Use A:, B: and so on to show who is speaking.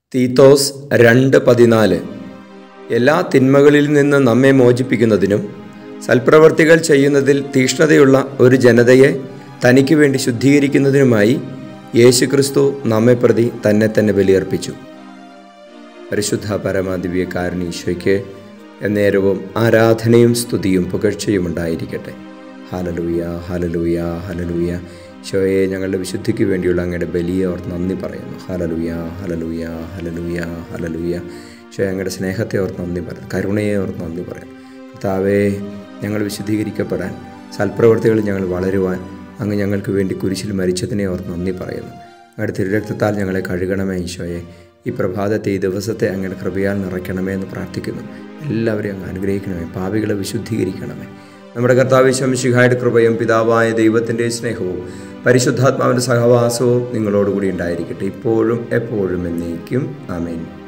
A: തീത്തോസ് രണ്ട് പതിനാല് എല്ലാ തിന്മകളിൽ നിന്ന് നമ്മെ മോചിപ്പിക്കുന്നതിനും സൽപ്രവർത്തികൾ ചെയ്യുന്നതിൽ തീക്ഷ്ണതയുള്ള ഒരു ജനതയെ തനിക്ക് വേണ്ടി ശുദ്ധീകരിക്കുന്നതിനുമായി യേശുക്രിസ്തു നമ്മെ പ്രതി തന്നെ തന്നെ ബലിയർപ്പിച്ചു പരിശുദ്ധ പരമാദിവ്യകാരൻ ഈശോയ്ക്ക് എന്നേരവും ആരാധനയും സ്തുതിയും പുകഴ്ചയും ഉണ്ടായിരിക്കട്ടെ ഹലലൂയ ഹലലൂയ ഹലലൂയ ഈശോയെ ഞങ്ങളുടെ വിശുദ്ധിക്ക് വേണ്ടിയുള്ള അങ്ങയുടെ ബലിയെ ഓർത്ത് നന്ദി പറയുന്നു ഹലലൂയ ഹലലൂയ ഹലലൂയ ഹലലൂയ ഈശോ ഞങ്ങളുടെ സ്നേഹത്തെ ഓർത്ത് നന്ദി പറയുന്നു കരുണയെ ഓർത്ത് നന്ദി പറയുന്നു കർത്താവേ ഞങ്ങൾ വിശുദ്ധീകരിക്കപ്പെടാൻ സൽപ്രവൃത്തികളിൽ ഞങ്ങൾ വളരുവാൻ അങ്ങ് ഞങ്ങൾക്ക് വേണ്ടി കുരിശിൽ മരിച്ചതിനെ ഓർത്ത് നന്ദി പറയുന്നു അങ്ങയുടെ തിരുരക്തത്താൽ ഞങ്ങളെ കഴുകണമേ ഈശോയെ ഈ പ്രഭാതത്തെ ഈ ദിവസത്തെ അങ്ങയുടെ കൃപയാൽ നിറയ്ക്കണമേ എന്ന് പ്രാർത്ഥിക്കുന്നു എല്ലാവരെയും അങ്ങ് അനുഗ്രഹിക്കണമേ പാപികളെ വിശുദ്ധീകരിക്കണമേ നമ്മുടെ കർത്താവ് ശംശിഹായുടെ കൃപയും പിതാവായ ദൈവത്തിൻ്റെ സ്നേഹവും പരിശുദ്ധാത്മാവിൻ്റെ സഹവാസവും നിങ്ങളോടുകൂടി ഉണ്ടായിരിക്കട്ടെ ഇപ്പോഴും എപ്പോഴും എന്നേക്കും ആമേൻ